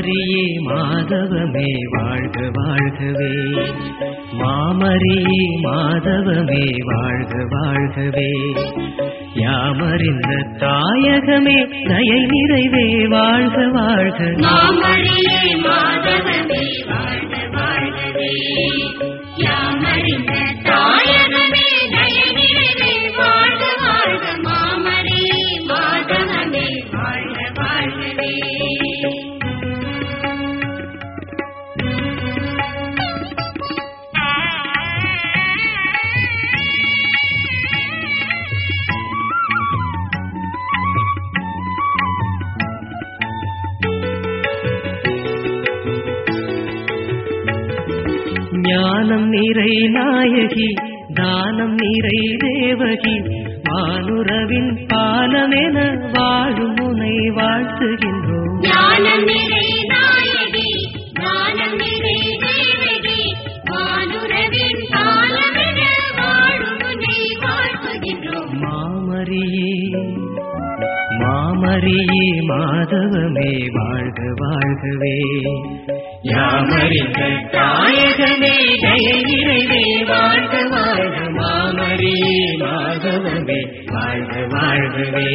மாமரியே மாதவமே வாழ்க வாழ்கவே மாமரியே மாதவமே வாழ்க வாழ்கவே யாமறிந்த தாயகமே தயை நிறைவே வாழ்க வாழ்க மாமரியே மாதவமே வாழ்க வாழ்கவே யாமறிந்த தாயகமே தயநிறைவே வாழ்க வாழ்க மாமரியே மாதவமே வாழ்க வாழ்கவே ஞானம் நிறை நாயகி தானம் நிறை தேவகி வானுரவின் பாலமென வாழும் முனை வாழ்த்துகின்றோம் ஞானம் நிறை நாயகி ஞானம் நிறை தேவகி வானுரவின் காலமென வாழும் உன்னை வாழ்த்துகின்றோம் மாமரியே மாமரியே மாதவமே வாழ்க வாழ்கவே யாமறிந்த தாயகமே தயை நிறைவே வாழ்க வாழ்க மாமரியே மாதவமே வாழ்க வாழ்கவே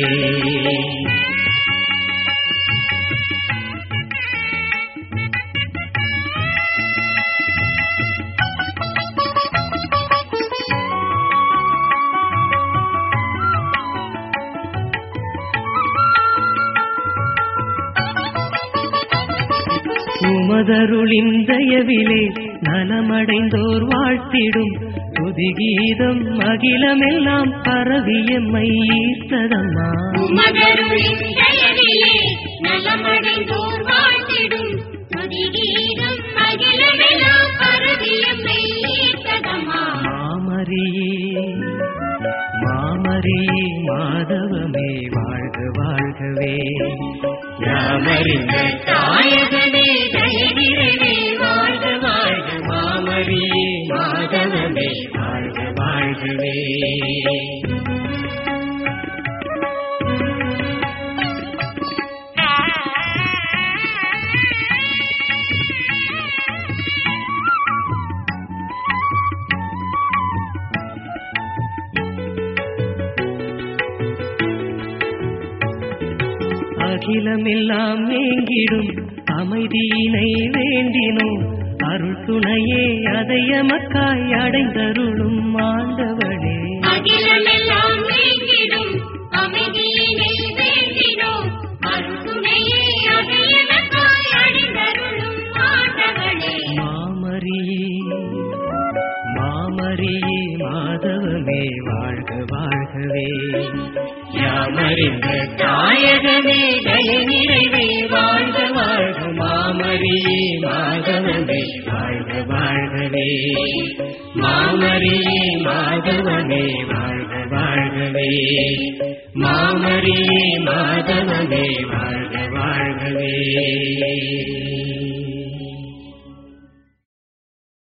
உமதருளின் தயவிலே நலமடைந்தோர் வாழ்த்திடும் துதிகீதம் அகிலமெல்லாம் பரவியம்மை ஈர்த்ததம்மா உமதருளின் தயவிலே நலமடைந்தோர் வாழ்த்திடும் துதிகீதம் அகிலமெல்லாம் பரவியம்மை ஈர்த்ததம்மா. மாமரியே மாமரியே மாதவமே வாழ்க வாழ்கவே யாமறிந்த தாயகமே தயவிரைவே வாழ்க வாழ்க மாமரியே மாதவமே வாழ்க வாழ்கவே அகிலமெல்லாம் நீங்கிடும் அமைதியினை வேண்டினோம் அருள் துணையே அதையமக்காய் அடைந்தருளும் ஆண்டவனே அகிலமெல்லாம் நீங்கிடும் அமைதியினை வேண்டினோம். அருள்துணையே அகையனக்காய் அணிந்தருளும் ஆண்டவனே. மாமரியே மாமரியே மாதவமே வாழ்க வாழ்கவே யாமறிந்த தாயகமே தய நிறைவே வாழ்க வாழ்க மாமரியே மாதவமே வாழ்க வாழ்கவே மாமரியே மாதவமே வாழ்க வாழ்கவே மாமரியே மாதவமே வாழ்க வாழ்கவே